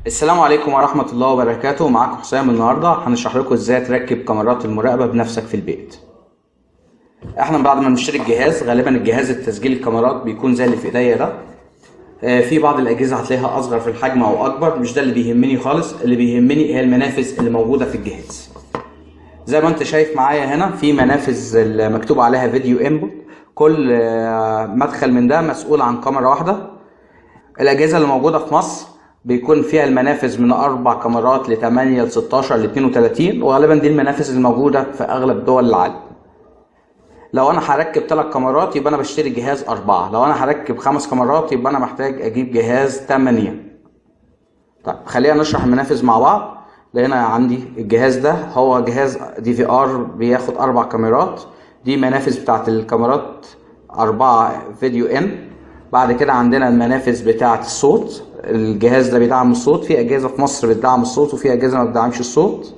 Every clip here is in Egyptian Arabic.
السلام عليكم ورحمة الله وبركاته معاكم حسام النهاردة هنشرح لكم ازاي تركب كاميرات المراقبة بنفسك في البيت احنا بعد ما نشتري الجهاز غالبا الجهاز التسجيل الكاميرات بيكون زي اللي في ايديا ده آه، في بعض الاجهزة هتلاقيها اصغر في الحجم او اكبر مش ده اللي بيهمني خالص اللي بيهمني هي المنافذ اللي موجودة في الجهاز زي ما انت شايف معايا هنا في منافذ اللي مكتوب عليها فيديو انبوت كل آه، مدخل من ده مسؤول عن كاميرا واحدة الأجهزة اللي موجودة في مصر بيكون فيها المنافذ من أربع كاميرات ل 8 ل 16 ل 32 وغالبا دي المنافذ الموجودة في أغلب دول العالم. لو أنا هركب ثلاث كاميرات يبقى أنا بشتري جهاز أربعة، لو أنا هركب خمس كاميرات يبقى أنا محتاج أجيب جهاز 8. طيب خلينا نشرح المنافذ مع بعض. لقينا عندي الجهاز ده هو جهاز دي في ار بياخد أربع كاميرات دي منافذ بتاعت الكاميرات أربعة فيديو إن بعد كده عندنا المنافذ بتاعة الصوت الجهاز ده بيدعم الصوت في أجهزة في مصر بتدعم الصوت وفي أجهزة ما بتدعمش الصوت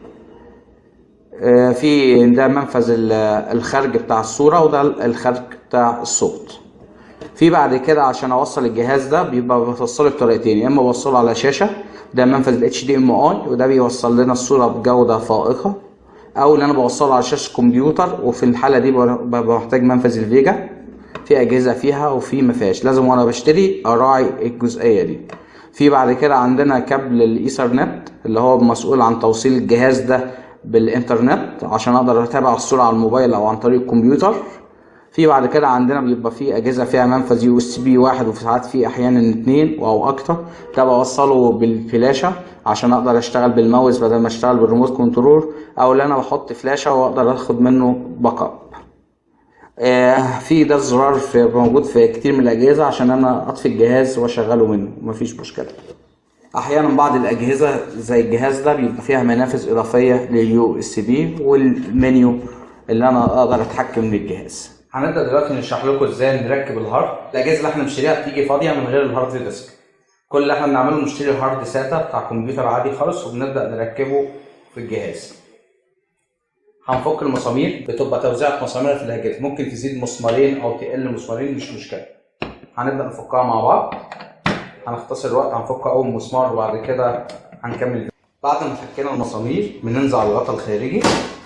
آه، في ده منفذ ال- الخارج بتاع الصورة وده الخارج بتاع الصوت في بعد كده عشان اوصل الجهاز ده بيبقى بوصله بطريقتين يا اما بوصله على شاشه ده منفذ ال HDMI وده بيوصل لنا الصوره بجوده فائقه او اللي انا بوصله على شاشه كمبيوتر وفي الحاله دي ببقى محتاج منفذ الفيجا في اجهزه فيها وفي ما فيهاش لازم وانا بشتري اراعي الجزئيه دي في بعد كده عندنا كابل الايثرنت اللي هو مسؤول عن توصيل الجهاز ده بالانترنت عشان اقدر اتابع الصوره على الموبايل او عن طريق الكمبيوتر في بعد كده عندنا بيبقى في اجهزه فيها منفذ يو اس بي واحد وفي ساعات في احيانا اتنين او اكتر ده بوصله بالفلاشه عشان اقدر اشتغل بالماوس بدل ما اشتغل بالريموت كنترول او اللي انا بحط فلاشه واقدر اخد منه باك اب آه، في ده الزرار في موجود في كتير من الاجهزه عشان انا اطفي الجهاز واشغله منه مفيش مشكله احيانا بعض الاجهزه زي الجهاز ده بيبقى فيها منافذ اضافيه لليو اس بي والمنيو اللي انا اقدر اتحكم بالجهاز هنبدا دلوقتي نشرح لكم ازاي نركب الهارد الاجهزه اللي احنا بنشتريها بتيجي فاضيه من غير الهارد ديسك كل اللي احنا بنعمله نشتري هارد ساتا بتاع كمبيوتر عادي خالص وبنبدا نركبه في الجهاز هنفك المسامير بتبقى توزيعة مسامير في الاجهزه ممكن تزيد مسمارين او تقل مسمارين مش مشكله هنبدا نفكها مع بعض هنختصر الوقت هنفك اول مسمار وبعد كده هنكمل بعد ما فكينا المسامير بننزع الغطا الخارجي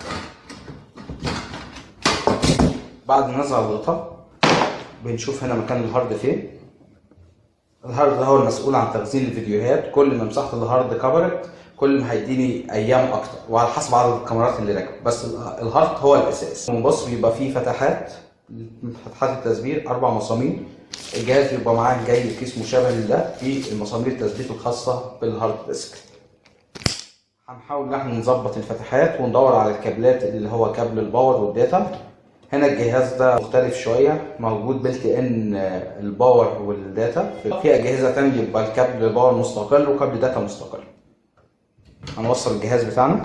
بعد ما ننزع الغطا بنشوف هنا مكان الهارد فين الهارد ده هو المسؤول عن تخزين الفيديوهات كل ما مساحة الهارد كبرت كل ما هيديني ايام اكتر وعلى حسب عدد الكاميرات اللي راكبه بس ال- الهارد هو الاساس بص بيبقى فيه فتحات فتحات التثبيت اربع مسامير الجهاز بيبقى معاه جاي كيس مشابه لده فيه المسامير التثبيت الخاصه بالهارد ديسك هنحاول ان احنا نظبط الفتحات وندور على الكابلات اللي هو كابل الباور والداتا هنا الجهاز ده مختلف شوية موجود بلت ان الباور والداتا في اجهزة تانية بيبقى الكابل الباور مستقل وكابل داتا مستقل هنوصل الجهاز بتاعنا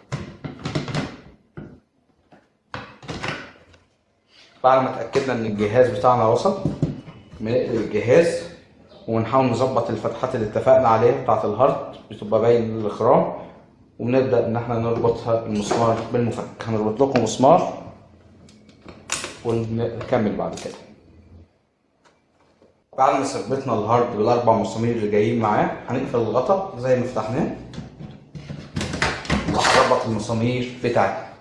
بعد ما اتأكدنا ان الجهاز بتاعنا وصل بنقلب الجهاز ونحاول نظبط الفتحات اللي اتفقنا عليها بتاعة الهارد بتبقى باين الاخرام ونبدأ ان احنا نربطها المسمار بالمفك هنربط لكم مسمار ونكمل بعد كده بعد ما ثبتنا الهارد بالاربع مسامير اللي جايين معاه هنقفل الغطا زي ما فتحناه وهنربط المسامير بتاعتنا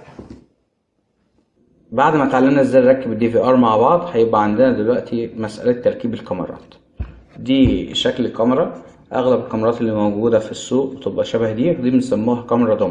بعد ما اتعلمنا ازاي نركب الدي في ار مع بعض هيبقى عندنا دلوقتي مسألة تركيب الكاميرات دي شكل الكاميرا اغلب الكاميرات اللي موجودة في السوق بتبقى شبه دي دي بنسموها كاميرا دوم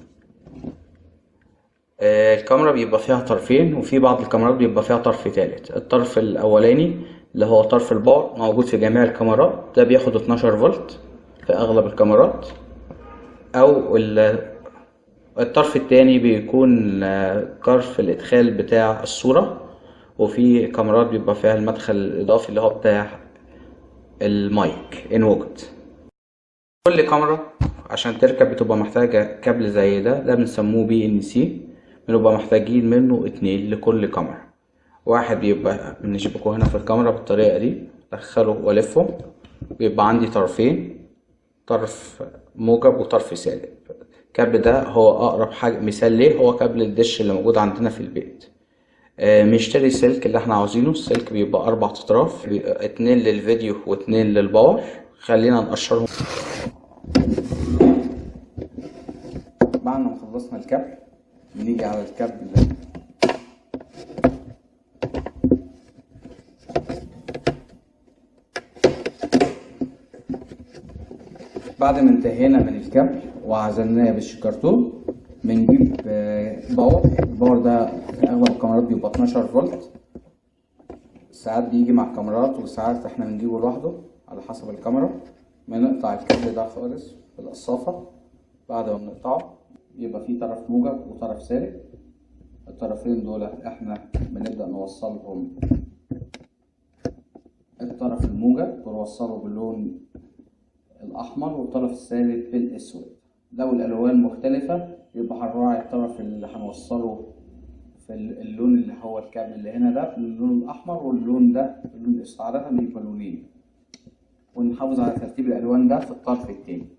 آه، الكاميرا بيبقى فيها طرفين وفي بعض الكاميرات بيبقى فيها طرف تالت الطرف الاولاني اللي هو طرف الباور موجود في جميع الكاميرات ده بياخد 12 فولت في اغلب الكاميرات او ال- الطرف التاني بيكون آه، طرف الادخال بتاع الصورة وفي كاميرات بيبقى فيها المدخل الاضافي اللي هو بتاع المايك ان وجد كل كاميرا عشان تركب بتبقى محتاجة كابل زي ده ده بنسموه بي ان سي بنبقى محتاجين منه اتنين لكل كاميرا واحد بيبقى بنشبكه هنا في الكاميرا بالطريقة دي ادخله والفه بيبقى عندي طرفين طرف موجب وطرف سالب الكابل ده هو اقرب حاجة مثال ليه هو كابل الدش اللي موجود عندنا في البيت آه، بنشتري السلك اللي احنا عاوزينه السلك بيبقى اربع اطراف بيبقى اتنين للفيديو واتنين للباور خلينا نقشرهم بعد ما خلصنا الكابل نيجي على الكابل بعد ما انتهينا من الكابل وعزلناه بالشكرتون بنجيب آه، باور الباور ده في اغلب الكاميرات بيبقى 12 فولت ساعات بيجي مع الكاميرات وساعات احنا بنجيبه لوحده على حسب الكاميرا بنقطع الكابل ده خالص بالقصافة بعد ما بنقطعه يبقى فيه طرف موجب وطرف سالب الطرفين دول احنا بنبدأ نوصلهم الطرف الموجب بنوصله باللون الأحمر والطرف الثالث بالأسود لو الألوان مختلفة يبقى هنراعي الطرف اللي هنوصله في ال- اللون اللي هو الكابل اللي هنا ده اللون الأحمر واللون ده اللون الأسود عادة بيبقى لونين ونحافظ على ترتيب الألوان ده في الطرف التاني